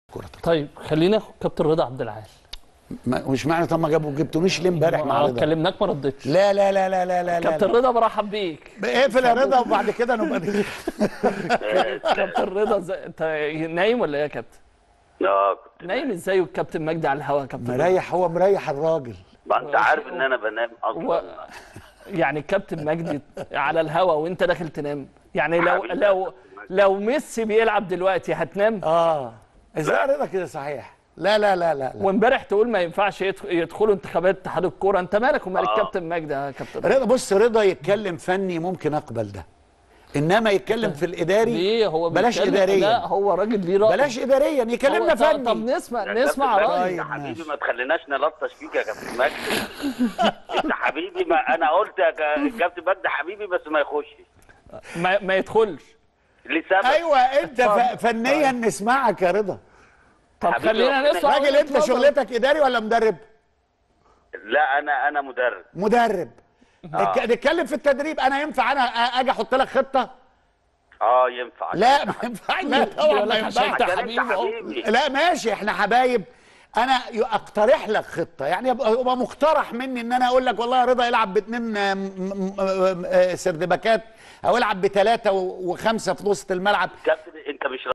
كرة طيب خلينا ناخد كابتن رضا عبد العال ما- مش معنى طب ما جابوا جبتونيش ليه امبارح مع آه، رضا كلمناك ما ردتش لا لا لا لا لا لا كابتن لا رضا برحب بيك اقفل يا رضا وبعد كده نبقى كابتن رضا ازاي انت نايم ولا ايه يا كابتن؟ اه كنت نايم ازاي والكابتن مجدي على الهوا يا كابتن رضا؟ مريح هو مريح الراجل ما انت عارف ان انا بنام هو اصلا يعني الكابتن مجدي على الهوا وانت داخل تنام يعني لو حبيبي. لو لو ميسي بيلعب دلوقتي هتنام اه ازاي يا رضا كده صحيح لا لا لا لا, لا. وامبارح تقول ما ينفعش يدخ- يدخلوا انتخابات اتحاد الكوره انت مالك ومال آه. الكابتن مجدي يا كابتن رضا؟ رضا بص رضا يتكلم فني ممكن اقبل ده انما يتكلم في الاداري ليه هو بلاش بيتكلم- اداريا لا هو راجل ليه رأي بلاش اداريا يكلمنا هو- طب- طب فني نسمع يا نسمع كابتن رأي مجدي، طيب، انت حبيبي ماشي. ما تخليناش نلطش فيك يا كابتن مجدي انت حبيبي ما انا قلت يا كا- كابتن مجدي حبيبي بس ما يخشش ما, ما يدخلش لسبب ايوه انت ف- فنيا نسمعك يا رضا طب حبيبي خلينا ربنا نسمع راجل وجهة انت نظرك. شغلتك اداري ولا مدرب لا انا انا مدرب مدرب اتك- نتكلم في التدريب انا ينفع انا أ- اجي احط لك خطه اه ينفع لا ما ينفعش لا طبعا بيقول ما لك عشان ينفعش انت عشان انت حبيبي اهو. حبيبي لا ماشي احنا حبايب انا ي- اقترح لك خطه يعني يبقى يبقى مقترح مني ان انا اقول لك والله يا رضا العب باثنين آه، م- م- آه، سردباكات او العب بثلاثه و- وخمسه في وسط الملعب كابتن انت مش